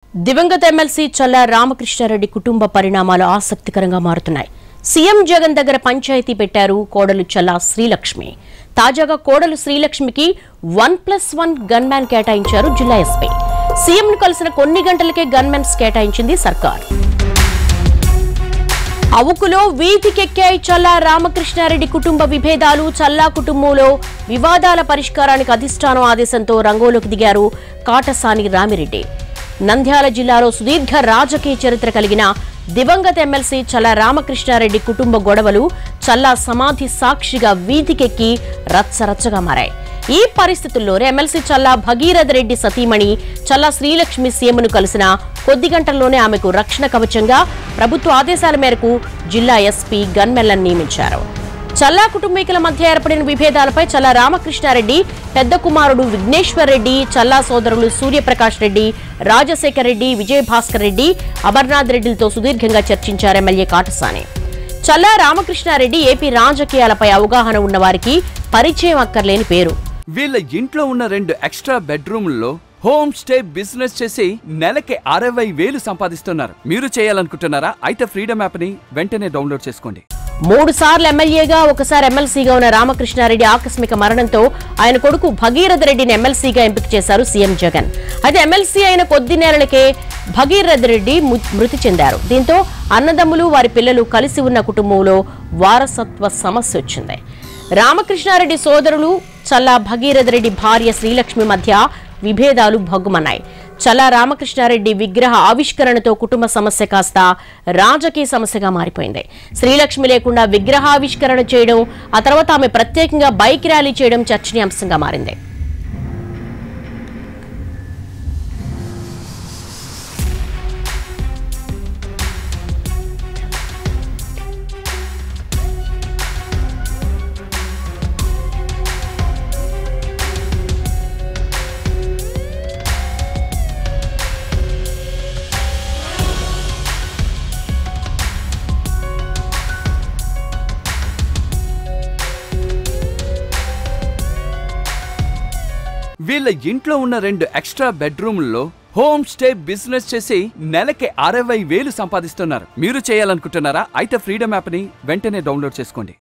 దివంగత ఎమ్మెల్సీ చల్లా రామకృష్ణారెడ్డి కుటుంబ పరిణామాలు ఆసక్తికరంగా మారుతున్నాయి సీఎం జగన్ దగ్గర పంచాయతీ పెట్టారు కోడలు చల్లా శ్రీలక్ష్మి తాజాగా కోడలు శ్రీలక్ష్మికి వన్ ప్లస్ వన్ గన్మ్యాన్ కేటాయించారు జిల్లా ఎస్పీ సీఎంను కలిసిన కొన్ని గంటలకే గన్మెన్స్ కేటాయించింది సర్కార్ అవుకులో వీధికెక్కాయి చల్లా రామకృష్ణారెడ్డి కుటుంబ విభేదాలు చల్లా కుటుంబంలో వివాదాల పరిష్కారానికి అధిష్టానం ఆదేశంతో రంగంలోకి దిగారు కాటసాని రామిరెడ్డి నంద్యాల జిల్లాలో సుదీర్ఘ రాజకీయ చరిత్ర కలిగిన దివంగత ఎమ్మెల్సీ చల్లా రామకృష్ణారెడ్డి కుటుంబ గొడవలు చల్లా సమాధి సాక్షిగా వీధికెక్కి రచ్చరచ్చగా మారాయి ఈ పరిస్థితుల్లోనే ఎమ్మెల్సీ చల్లా భగీరథ రెడ్డి సతీమణి చల్లా శ్రీలక్ష్మి సీఎంను కలిసిన కొద్ది గంటల్లోనే ఆమెకు రక్షణ కవచంగా ప్రభుత్వ ఆదేశాల మేరకు జిల్లా ఎస్పీ గన్మెల్లను నియమించారు చల్లా కుటుంబీకుల మధ్య ఏర్పడిన విభేదాలపై చల్లా రామకృష్ణారెడ్డి పెద్ద కుమారుడు విఘ్నేశ్వర్ రెడ్డి చల్లా సోదరులు సూర్యప్రకాష్ రెడ్డి రాజశేఖర్ రెడ్డి విజయభాస్కర్ రెడ్డి అమర్నాథ్ రెడ్డిలతో సుదీర్ఘంగా చర్చించారు ఎమ్మెల్యే కాటసాని చల్లా రామకృష్ణారెడ్డి ఏపీ రాజకీయాలపై అవగాహన ఉన్నవారికి పరిచయం అక్కర్లేని పేరు వీళ్ళ ఇంట్లో ఉన్న రెండు ఎక్స్ట్రా బెడ్రూమ్లలో హోమ్ స్టే బిజినెస్ చేసి నెలకి అరవై వేలు సంపాదిస్తున్నారు మీరు చేయాలనుకుంటున్నారా అయితే ఫ్రీడమ్ యాప్ ని వెంటనే డౌన్లోడ్ చేసుకోండి మూడు సార్లు ఎమ్మెల్యేగా ఒకసారి ఎమ్మెల్సీగా ఉన్న రామకృష్ణారెడ్డి ఆకస్మిక మరణంతో ఆయన కొడుకు భగీరథ రెడ్డిని ఎమ్మెల్సీగా ఎంపిక చేశారు సీఎం జగన్ అయితే ఎమ్మెల్సీ అయిన కొద్ది నెలలకే భగీరథ రెడ్డి ము- మృతి చెందారు దీంతో అన్నదమ్ములు వారి పిల్లలు కలిసి ఉన్న కుటుంబంలో వారసత్వ సమస్య వచ్చింది రామకృష్ణారెడ్డి సోదరులు చల్లా భగీరథ రెడ్డి భార్య శ్రీలక్ష్మి మధ్య విభేదాలు భగ్గుమన్నాయి చల్లా రామకృష్ణారెడ్డి విగ్రహ ఆవిష్కరణతో కుటుంబ సమస్య కాస్త రాజకీయ సమస్యగా మారిపోయింది శ్రీలక్ష్మి లేకుండా విగ్రహావిష్కరణ చేయడం ఆ తర్వాత ఆమె ప్రత్యేకంగా బైక్ ర్యాలీ చేయడం చర్చనీయాంశంగా మారింది వీళ్ళ ఇంట్లో ఉన్న రెండు ఎక్స్ట్రా బెడ్రూమ్లలో హోమ్ స్టే బిజినెస్ చేసి నెలకి అరవై వేలు సంపాదిస్తున్నారు మీరు చేయాలనుకుంటున్నారా అయితే ఫ్రీడమ్ యాప్ ని వెంటనే డౌన్లోడ్ చేసుకోండి